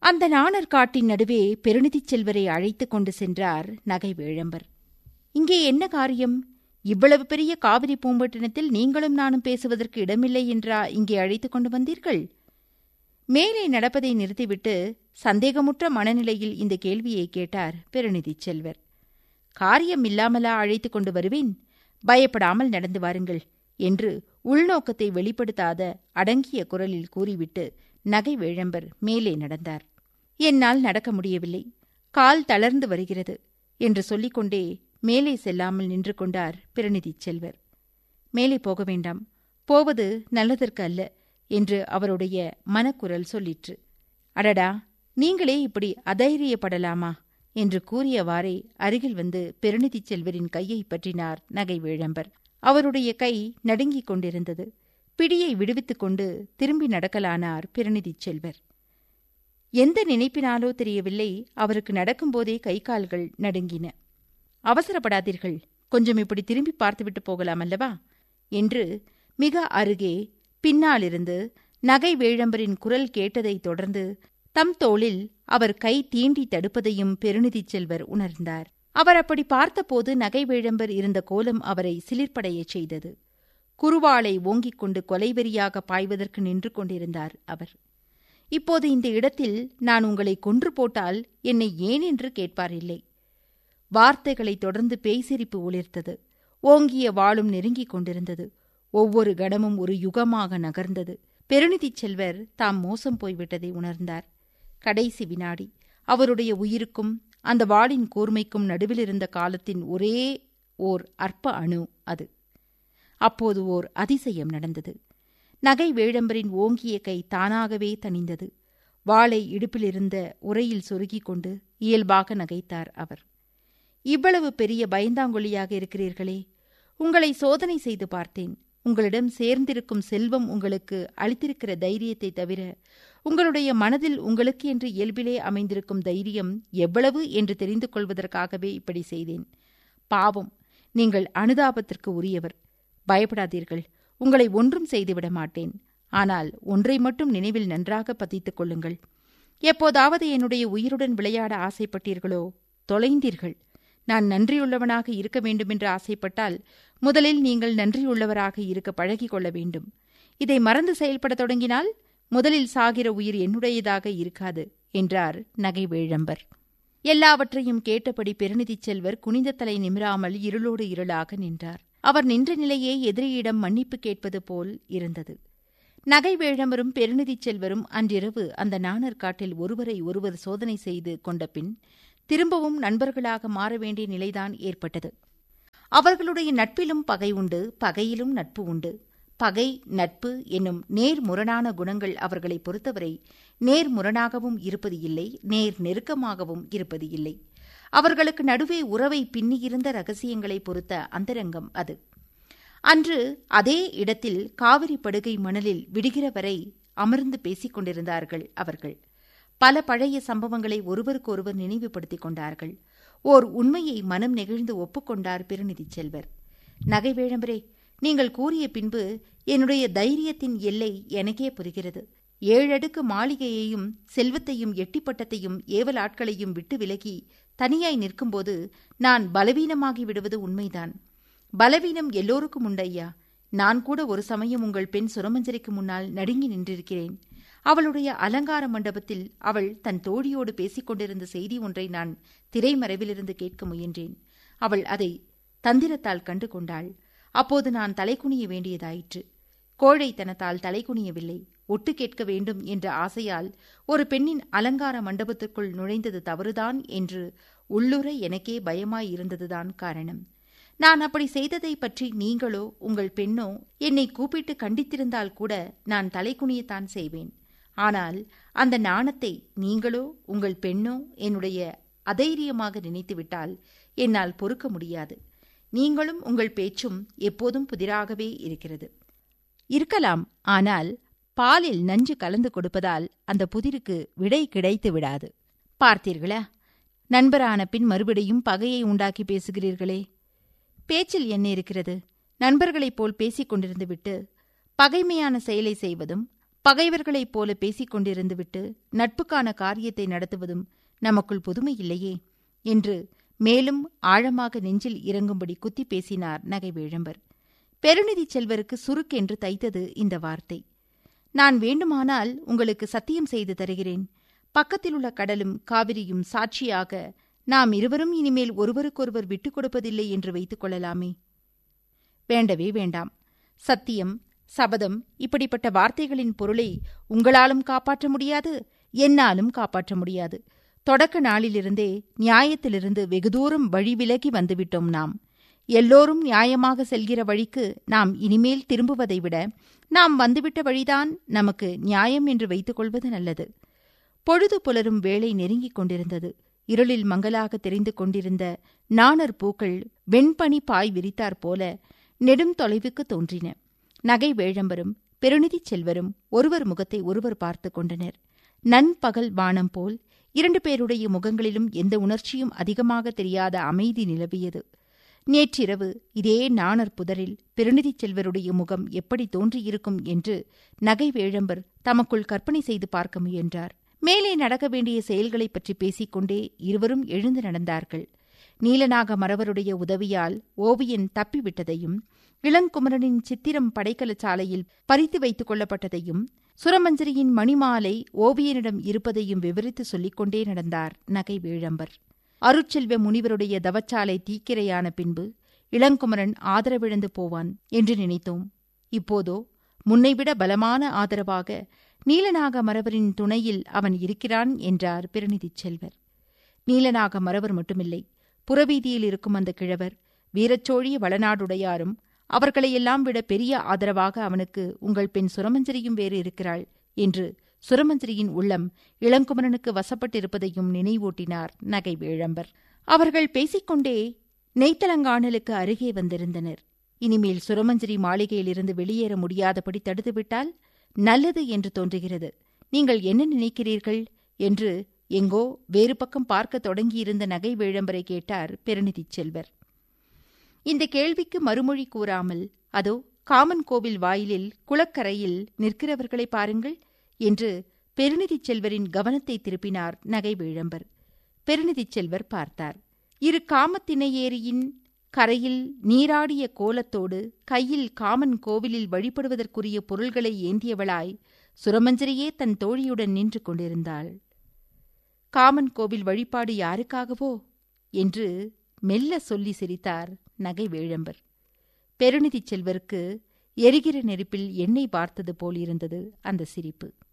அந்த நாணர் காட்டின் நடுவே பெருநிதிச் செல்வரை அழைத்துக் கொண்டு சென்றார் நகை வேழம்பர் இங்கே என்ன காரியம் இவ்வளவு பெரிய காவிரி பூம்பட்டினத்தில் நீங்களும் நானும் பேசுவதற்கு இடமில்லை என்றா இங்கே அழைத்துக் கொண்டு வந்தீர்கள் மேலே நடப்பதை நிறுத்திவிட்டு சந்தேகமுற்ற மனநிலையில் இந்த கேள்வியை கேட்டார் பெருநிதிச் செல்வர் காரியம் இல்லாமலா அழைத்துக் கொண்டு வருவேன் பயப்படாமல் நடந்து வாருங்கள் என்று உள்நோக்கத்தை வெளிப்படுத்தாத அடங்கிய குரலில் கூறிவிட்டு நகை வேழம்பர் மேலே நடந்தார் என்னால் நடக்க முடியவில்லை கால் தளர்ந்து வருகிறது என்று சொல்லிக்கொண்டே மேலே செல்லாமல் நின்று கொண்டார் பிரநிதிச் செல்வர் மேலே போக வேண்டாம் போவது நல்லதற்கு அல்ல என்று அவருடைய மனக்குரல் சொல்லிற்று அடடா நீங்களே இப்படி அதைரியப்படலாமா என்று கூறியவாறே அருகில் வந்து பெருநிதிச் செல்வரின் கையை பற்றினார் நகை வேழம்பர் அவருடைய கை நடுங்கிக் கொண்டிருந்தது பிடியை விடுவித்துக் கொண்டு திரும்பி நடக்கலானார் பிரநிதிச் செல்வர் எந்த நினைப்பினாலோ தெரியவில்லை அவருக்கு நடக்கும்போதே கை கால்கள் நடுங்கின அவசரப்படாதீர்கள் கொஞ்சம் இப்படி திரும்பி பார்த்துவிட்டு போகலாம் அல்லவா என்று மிக அருகே பின்னாலிருந்து நகை வேழம்பரின் குரல் கேட்டதைத் தொடர்ந்து தம் தோளில் அவர் கை தீண்டி தடுப்பதையும் பெருநிதிச் செல்வர் உணர்ந்தார் அவர் அப்படி பார்த்தபோது நகை வேழம்பர் இருந்த கோலம் அவரை சிலிர்ப்படையச் செய்தது குருவாளை ஓங்கிக் கொண்டு கொலைவெறியாக பாய்வதற்கு நின்று கொண்டிருந்தார் அவர் இப்போது இந்த இடத்தில் நான் உங்களை கொன்று போட்டால் என்னை ஏன் என்று கேட்பார் இல்லை வார்த்தைகளைத் தொடர்ந்து பேய்சிரிப்பு ஒளிர்த்தது ஓங்கிய வாளும் நெருங்கிக் கொண்டிருந்தது ஒவ்வொரு கணமும் ஒரு யுகமாக நகர்ந்தது பெருநிதிச் செல்வர் தாம் மோசம் போய்விட்டதை உணர்ந்தார் கடைசி வினாடி அவருடைய உயிருக்கும் அந்த வாளின் கூர்மைக்கும் நடுவிலிருந்த காலத்தின் ஒரே ஓர் அற்ப அணு அது அப்போது ஓர் அதிசயம் நடந்தது நகை வேழம்பரின் ஓங்கிய கை தானாகவே தணிந்தது வாளை இடுப்பிலிருந்த உரையில் சொருகிக் கொண்டு இயல்பாக நகைத்தார் அவர் இவ்வளவு பெரிய பயந்தாங்கொல்லியாக இருக்கிறீர்களே உங்களை சோதனை செய்து பார்த்தேன் உங்களிடம் சேர்ந்திருக்கும் செல்வம் உங்களுக்கு அளித்திருக்கிற தைரியத்தை தவிர உங்களுடைய மனதில் உங்களுக்கு என்று இயல்பிலே அமைந்திருக்கும் தைரியம் எவ்வளவு என்று தெரிந்து கொள்வதற்காகவே இப்படி செய்தேன் பாவம் நீங்கள் அனுதாபத்திற்கு உரியவர் பயப்படாதீர்கள் உங்களை ஒன்றும் செய்துவிட மாட்டேன் ஆனால் ஒன்றை மட்டும் நினைவில் நன்றாக பதித்துக் கொள்ளுங்கள் எப்போதாவது என்னுடைய உயிருடன் விளையாட ஆசைப்பட்டீர்களோ தொலைந்தீர்கள் நான் நன்றியுள்ளவனாக இருக்க வேண்டுமென்று ஆசைப்பட்டால் முதலில் நீங்கள் நன்றியுள்ளவராக இருக்க பழகிக் கொள்ள வேண்டும் இதை மறந்து செயல்படத் தொடங்கினால் முதலில் சாகிற உயிர் என்னுடையதாக இருக்காது என்றார் நகை வேழம்பர் எல்லாவற்றையும் கேட்டபடி பெருநிதிச் செல்வர் குனிந்த தலை நிமிராமல் இருளோடு இருளாக நின்றார் அவர் நின்ற நிலையே எதிரியிடம் மன்னிப்பு கேட்பது போல் இருந்தது நகை வேழம்பரும் பெருநிதிச் செல்வரும் அன்றிரவு அந்த நாணர் காட்டில் ஒருவரை ஒருவர் சோதனை செய்து கொண்ட பின் திரும்பவும் நண்பர்களாக மாற வேண்டிய நிலைதான் ஏற்பட்டது அவர்களுடைய நட்பிலும் பகை உண்டு பகையிலும் நட்பு உண்டு பகை நட்பு என்னும் நேர்முரணான குணங்கள் அவர்களை பொறுத்தவரை நேர்முரணாகவும் இருப்பது இல்லை நேர் நெருக்கமாகவும் இருப்பது இல்லை அவர்களுக்கு நடுவே உறவை பின்னியிருந்த ரகசியங்களை பொறுத்த அந்தரங்கம் அது அன்று அதே இடத்தில் காவிரி படுகை மணலில் விடுகிற வரை அமர்ந்து பேசிக் கொண்டிருந்தார்கள் அவர்கள் பல பழைய சம்பவங்களை ஒருவருக்கொருவர் நினைவுபடுத்திக் கொண்டார்கள் ஓர் உண்மையை மனம் நெகிழ்ந்து ஒப்புக்கொண்டார் பெருநிதிச் செல்வர் நகை வேழம்பரே நீங்கள் கூறிய பின்பு என்னுடைய தைரியத்தின் எல்லை எனக்கே புரிகிறது ஏழடுக்கு மாளிகையையும் செல்வத்தையும் எட்டிப்பட்டத்தையும் ஏவல் ஆட்களையும் விட்டு விலகி தனியாய் நிற்கும்போது நான் பலவீனமாகி விடுவது உண்மைதான் பலவீனம் எல்லோருக்கும் உண்டையா நான் கூட ஒரு சமயம் உங்கள் பெண் சுரமஞ்சரிக்கு முன்னால் நடுங்கி நின்றிருக்கிறேன் அவளுடைய அலங்கார மண்டபத்தில் அவள் தன் தோழியோடு பேசிக் கொண்டிருந்த செய்தி ஒன்றை நான் திரைமறைவிலிருந்து கேட்க முயன்றேன் அவள் அதை தந்திரத்தால் கண்டு கொண்டாள் அப்போது நான் தலைக்குனிய வேண்டியதாயிற்று கோழைத்தனத்தால் தலைக்குனியவில்லை ஒட்டு கேட்க வேண்டும் என்ற ஆசையால் ஒரு பெண்ணின் அலங்கார மண்டபத்திற்குள் நுழைந்தது தவறுதான் என்று உள்ளுர எனக்கே பயமாயிருந்ததுதான் காரணம் நான் அப்படி செய்ததை பற்றி நீங்களோ உங்கள் பெண்ணோ என்னை கூப்பிட்டு கண்டித்திருந்தால் கூட நான் தலைக்குனியத்தான் செய்வேன் ஆனால் அந்த நாணத்தை நீங்களோ உங்கள் பெண்ணோ என்னுடைய அதைரியமாக நினைத்துவிட்டால் என்னால் பொறுக்க முடியாது நீங்களும் உங்கள் பேச்சும் எப்போதும் புதிராகவே இருக்கிறது இருக்கலாம் ஆனால் பாலில் நஞ்சு கலந்து கொடுப்பதால் அந்த புதிருக்கு விடை கிடைத்து விடாது பார்த்தீர்களா நண்பரான பின் மறுபடியும் பகையை உண்டாக்கி பேசுகிறீர்களே பேச்சில் என்ன இருக்கிறது நண்பர்களைப் போல் பேசிக் கொண்டிருந்து விட்டு பகைமையான செயலை செய்வதும் பகைவர்களைப் போல பேசிக் கொண்டிருந்துவிட்டு நட்புக்கான காரியத்தை நடத்துவதும் நமக்குள் புதுமை இல்லையே என்று மேலும் ஆழமாக நெஞ்சில் இறங்கும்படி குத்தி பேசினார் நகைவேழம்பர் பெருநிதி செல்வருக்கு சுருக்கென்று தைத்தது இந்த வார்த்தை நான் வேண்டுமானால் உங்களுக்கு சத்தியம் செய்து தருகிறேன் பக்கத்திலுள்ள கடலும் காவிரியும் சாட்சியாக நாம் இருவரும் இனிமேல் ஒருவருக்கொருவர் விட்டுக் கொடுப்பதில்லை என்று வைத்துக் கொள்ளலாமே வேண்டவே வேண்டாம் சத்தியம் சபதம் இப்படிப்பட்ட வார்த்தைகளின் பொருளை உங்களாலும் காப்பாற்ற முடியாது என்னாலும் காப்பாற்ற முடியாது தொடக்க நாளிலிருந்தே நியாயத்திலிருந்து வெகு தூரம் வழி விலகி வந்துவிட்டோம் நாம் எல்லோரும் நியாயமாக செல்கிற வழிக்கு நாம் இனிமேல் திரும்புவதை விட நாம் வந்துவிட்ட வழிதான் நமக்கு நியாயம் என்று வைத்துக் கொள்வது நல்லது பொழுது புலரும் வேளை நெருங்கிக் கொண்டிருந்தது இருளில் மங்கலாக தெரிந்து கொண்டிருந்த நாணர் பூக்கள் வெண்பனி பாய் விரித்தாற் போல நெடும் தொலைவுக்கு தோன்றின நகை வேழம்பரும் பெருநிதிச் செல்வரும் ஒருவர் முகத்தை ஒருவர் பார்த்து கொண்டனர் நண்பகல் வானம் போல் இரண்டு பேருடைய முகங்களிலும் எந்த உணர்ச்சியும் அதிகமாக தெரியாத அமைதி நிலவியது நேற்றிரவு இதே நாணர் புதரில் பெருநிதிச் செல்வருடைய முகம் எப்படி தோன்றியிருக்கும் என்று நகை வேழம்பர் தமக்குள் கற்பனை செய்து பார்க்க முயன்றார் மேலே நடக்க வேண்டிய செயல்களைப் பற்றி பேசிக்கொண்டே இருவரும் எழுந்து நடந்தார்கள் நீலநாக மறவருடைய உதவியால் ஓவியன் தப்பிவிட்டதையும் இளங்குமரனின் சித்திரம் படைக்கல சாலையில் பறித்து வைத்துக் கொள்ளப்பட்டதையும் சுரமஞ்சரியின் மணிமாலை ஓவியனிடம் இருப்பதையும் விவரித்து சொல்லிக் கொண்டே நடந்தார் நகை வேழம்பர் அருட்செல்வ முனிவருடைய தவச்சாலை தீக்கிரையான பின்பு இளங்குமரன் ஆதரவிழந்து போவான் என்று நினைத்தோம் இப்போதோ முன்னைவிட பலமான ஆதரவாக நீலநாக மறவரின் துணையில் அவன் இருக்கிறான் என்றார் பிரநிதிச் செல்வர் நீலநாக மறவர் மட்டுமில்லை புறவீதியில் இருக்கும் அந்த கிழவர் வீரச்சோழிய வளநாடுடையாரும் அவர்களையெல்லாம் விட பெரிய ஆதரவாக அவனுக்கு உங்கள் பெண் சுரமஞ்சரியும் வேறு இருக்கிறாள் என்று சுரமஞ்சரியின் உள்ளம் இளங்குமரனுக்கு வசப்பட்டிருப்பதையும் நினைவூட்டினார் நகை வேழம்பர் அவர்கள் பேசிக்கொண்டே நெய்த்தலங்கானலுக்கு அருகே வந்திருந்தனர் இனிமேல் சுரமஞ்சரி மாளிகையிலிருந்து வெளியேற முடியாதபடி தடுத்துவிட்டால் நல்லது என்று தோன்றுகிறது நீங்கள் என்ன நினைக்கிறீர்கள் என்று எங்கோ வேறு பக்கம் பார்க்க தொடங்கியிருந்த நகை வேழம்பரை கேட்டார் பெருநிதிச் செல்வர் இந்த கேள்விக்கு மறுமொழி கூறாமல் அதோ காமன் கோவில் வாயிலில் குளக்கரையில் நிற்கிறவர்களை பாருங்கள் என்று பெருநிதிச் செல்வரின் கவனத்தை திருப்பினார் நகை வேழம்பர் பெருநிதிச் செல்வர் பார்த்தார் இரு காமத்திணையேரியின் கரையில் நீராடிய கோலத்தோடு கையில் காமன் கோவிலில் வழிபடுவதற்குரிய பொருள்களை ஏந்தியவளாய் சுரமஞ்சரியே தன் தோழியுடன் நின்று கொண்டிருந்தாள் காமன் கோவில் வழிபாடு யாருக்காகவோ என்று மெல்ல சொல்லி சிரித்தார் நகை வேழம்பர் பெருநிதிச் செல்வருக்கு எரிகிற நெருப்பில் எண்ணெய் பார்த்தது போல் இருந்தது அந்த சிரிப்பு